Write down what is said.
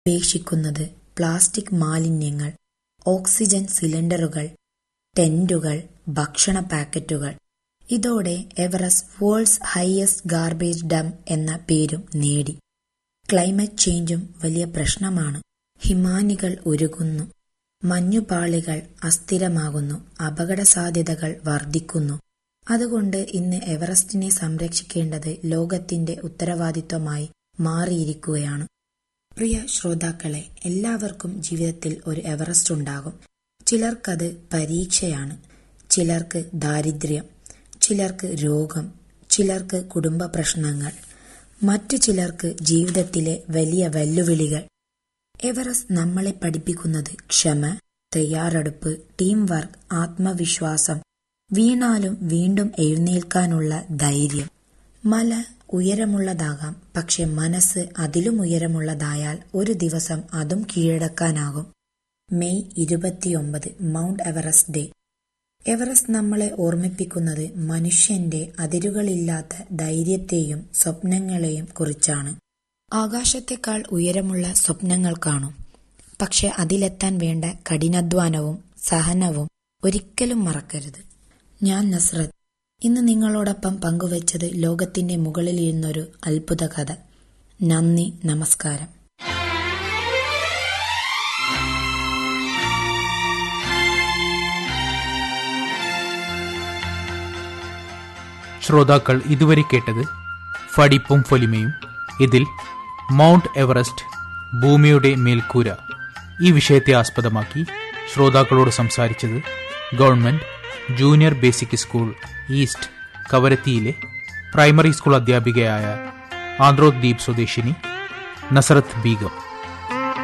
ഉപേക്ഷിക്കുന്നത് പ്ലാസ്റ്റിക് മാലിന്യങ്ങൾ ഓക്സിജൻ സിലിണ്ടറുകൾ ടെന്റുകൾ ഭക്ഷണ പാക്കറ്റുകൾ ഇതോടെ Everest world's highest garbage dump എന്ന പേരും നേടി ക്ലൈമറ്റ് ചേഞ്ചും വലിയ പ്രശ്നമാണ് ഹിമാനികൾ ഉരുകുന്നു മഞ്ഞുപാളികൾ അസ്ഥിരമാകുന്നു അപകടസാധ്യതകൾ വർദ്ധിക്കുന്നു അതുകൊണ്ട് ഇന്ന് എവറസ്റ്റിനെ സംരക്ഷിക്കേണ്ടത് ലോകത്തിന്റെ ഉത്തരവാദിത്വമായി മാറിയിരിക്കുകയാണ് പ്രിയ ശ്രോതാക്കളെ എല്ലാവർക്കും ജീവിതത്തിൽ ഒരു എവറസ്റ്റ് ഉണ്ടാകും ചിലർക്കത് പരീക്ഷയാണ് ചിലർക്ക് ദാരിദ്ര്യം ചിലർക്ക് രോഗം ചിലർക്ക് കുടുംബ പ്രശ്നങ്ങൾ മറ്റു ചിലർക്ക് ജീവിതത്തിലെ വലിയ വെല്ലുവിളികൾ എവറസ്റ്റ് നമ്മളെ പഠിപ്പിക്കുന്നത് ക്ഷമ തയ്യാറെടുപ്പ് ടീം വർക്ക് ആത്മവിശ്വാസം വീണാലും വീണ്ടും എഴുന്നേൽക്കാനുള്ള ധൈര്യം മല ഉയരമുള്ളതാകാം പക്ഷെ മനസ്സ് അതിലും ഉയരമുള്ളതായാൽ ഒരു ദിവസം അതും കീഴടക്കാനാകും മെയ് ഇരുപത്തിയൊമ്പത് മൗണ്ട് എവറസ്റ്റ് ഡേ എവറസ്റ്റ് നമ്മളെ ഓർമ്മിപ്പിക്കുന്നത് മനുഷ്യന്റെ അതിരുകളില്ലാത്ത ധൈര്യത്തെയും സ്വപ്നങ്ങളെയും കുറിച്ചാണ് ആകാശത്തെക്കാൾ ഉയരമുള്ള സ്വപ്നങ്ങൾ കാണും പക്ഷെ അതിലെത്താൻ വേണ്ട കഠിനാധ്വാനവും സഹനവും ഒരിക്കലും മറക്കരുത് ഞാൻ നസ്രത്ത് ഇന്ന് നിങ്ങളോടൊപ്പം പങ്കുവച്ചത് ലോകത്തിന്റെ മുകളിലിരുന്നൊരു അത്ഭുത കഥ നന്ദി നമസ്കാരം ശ്രോതാക്കൾ ഇതുവരെ കേട്ടത് ഫടിപ്പും ഫൊലിമയും ഇതിൽ മൗണ്ട് എവറസ്റ്റ് ഭൂമിയുടെ മേൽക്കൂര ഈ വിഷയത്തെ ആസ്പദമാക്കി ശ്രോതാക്കളോട് സംസാരിച്ചത് government junior basic school east കവരത്തിയിലെ പ്രൈമറി സ്കൂൾ അധ്യാപികയായ ആന്ധ്രോദ്വീപ് സ്വദേശിനി നസറത്ത് ബീഗം